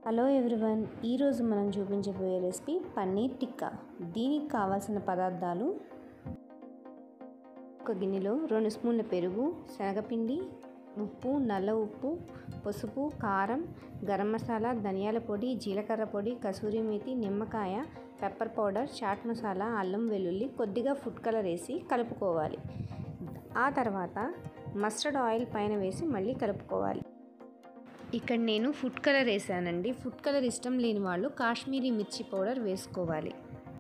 hello everyone ఈరోజు మనం చూపించబోయే రెసిపీ పన్నీర్ టిక్కా దీనికి కావాల్సిన పదార్థాలు ఒక గిన్నెలో రెండు స్పూన్ల పెరుగు శనగపిండి ఉప్పు నల్ల ఉప్పు పసుపు కారం గరం మసాలా ధనియాల పొడి జీలకర్ర పొడి కసూరి మేతి నిమ్మకాయ పెప్పర్ పౌడర్ చాట్ మసాలా అల్లం వెల్లుల్లి కొద్దిగా ఫుడ్ కలర్ వేసి కలుపుకోవాలి ఆ తర్వాత మస్టర్డ్ ఆయిల్ పైన వేసి మళ్ళీ కలుపుకోవాలి ఇక్కడ నేను ఫుడ్ కలర్ వేసానండి ఫుడ్ కలర్ ఇష్టం లేని వాళ్ళు కాశ్మీరీ మిర్చి పౌడర్ వేసుకోవాలి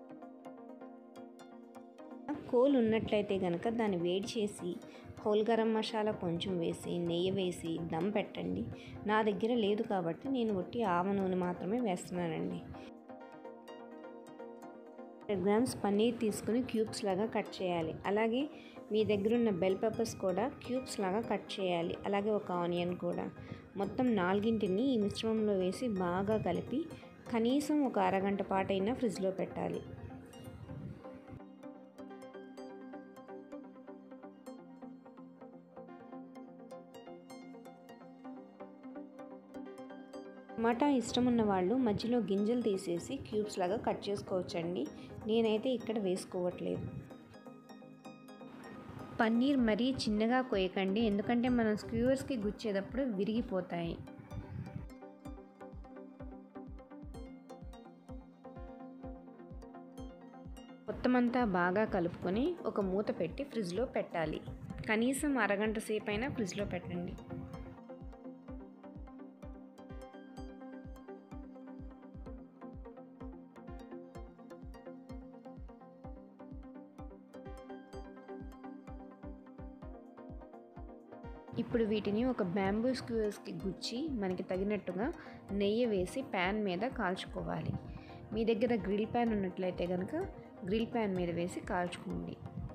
కోల్ ఉన్నట్లయితే కనుక దాన్ని వేడి చేసి హోల్ గరం మసాలా కొంచెం వేసి నెయ్యి వేసి దమ్ పెట్టండి నా దగ్గర లేదు కాబట్టి నేను ఒట్టి ఆవ నూనె మాత్రమే వేస్తున్నానండి హండ్రెడ్ గ్రామ్స్ పన్నీర్ తీసుకుని క్యూబ్స్ లాగా కట్ చేయాలి అలాగే మీ దగ్గర ఉన్న బెల్ పెప్పర్స్ కూడా క్యూబ్స్ లాగా కట్ చేయాలి అలాగే ఒక ఆనియన్ కూడా మొత్తం నాలుగింటిని ఈ మిశ్రమంలో వేసి బాగా కలిపి కనీసం ఒక అరగంట పాటైనా ఫ్రిడ్జ్లో పెట్టాలి టమాటా ఇష్టం ఉన్న వాళ్ళు మధ్యలో గింజలు తీసేసి క్యూబ్స్ లాగా కట్ చేసుకోవచ్చండి నేనైతే ఇక్కడ వేసుకోవట్లేదు పన్నీర్ మరీ చిన్నగా కొయ్యకండి ఎందుకంటే మనం స్క్యూవర్స్కి గుచ్చేటప్పుడు విరిగిపోతాయి మొత్తం అంతా బాగా కలుపుకొని ఒక మూత పెట్టి ఫ్రిడ్జ్లో పెట్టాలి కనీసం అరగంట సేపు అయినా ఫ్రిడ్జ్లో పెట్టండి ఇప్పుడు వీటిని ఒక బ్యాంబూ స్క్యూర్స్కి గుచ్చి మనకి తగినట్టుగా నెయ్యి వేసి ప్యాన్ మీద కాల్చుకోవాలి మీ దగ్గర గ్రిల్ ప్యాన్ ఉన్నట్లయితే కనుక గ్రిల్ ప్యాన్ మీద వేసి కాల్చుకోండి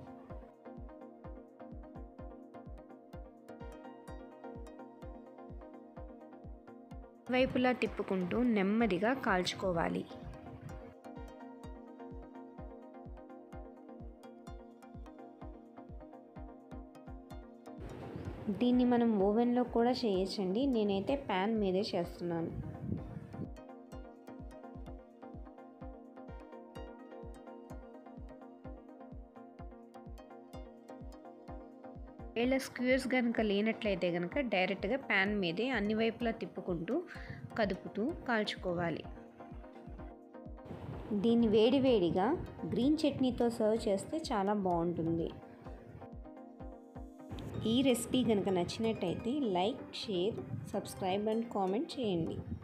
వైపులా తిప్పుకుంటూ నెమ్మదిగా కాల్చుకోవాలి దీన్ని మనం ఓవెన్లో కూడా చేయొచ్చండి నేనైతే ప్యాన్ మీదే చేస్తున్నాను వేళ స్క్యూర్స్ కనుక లేనట్లయితే కనుక డైరెక్ట్గా ప్యాన్ మీదే అన్ని వైపులా తిప్పుకుంటూ కదుపుతూ కాల్చుకోవాలి దీన్ని వేడివేడిగా గ్రీన్ చట్నీతో సర్వ్ చేస్తే చాలా బాగుంటుంది ఈ రెసిపీ కనుక నచ్చినట్టయితే like share subscribe and comment చేయండి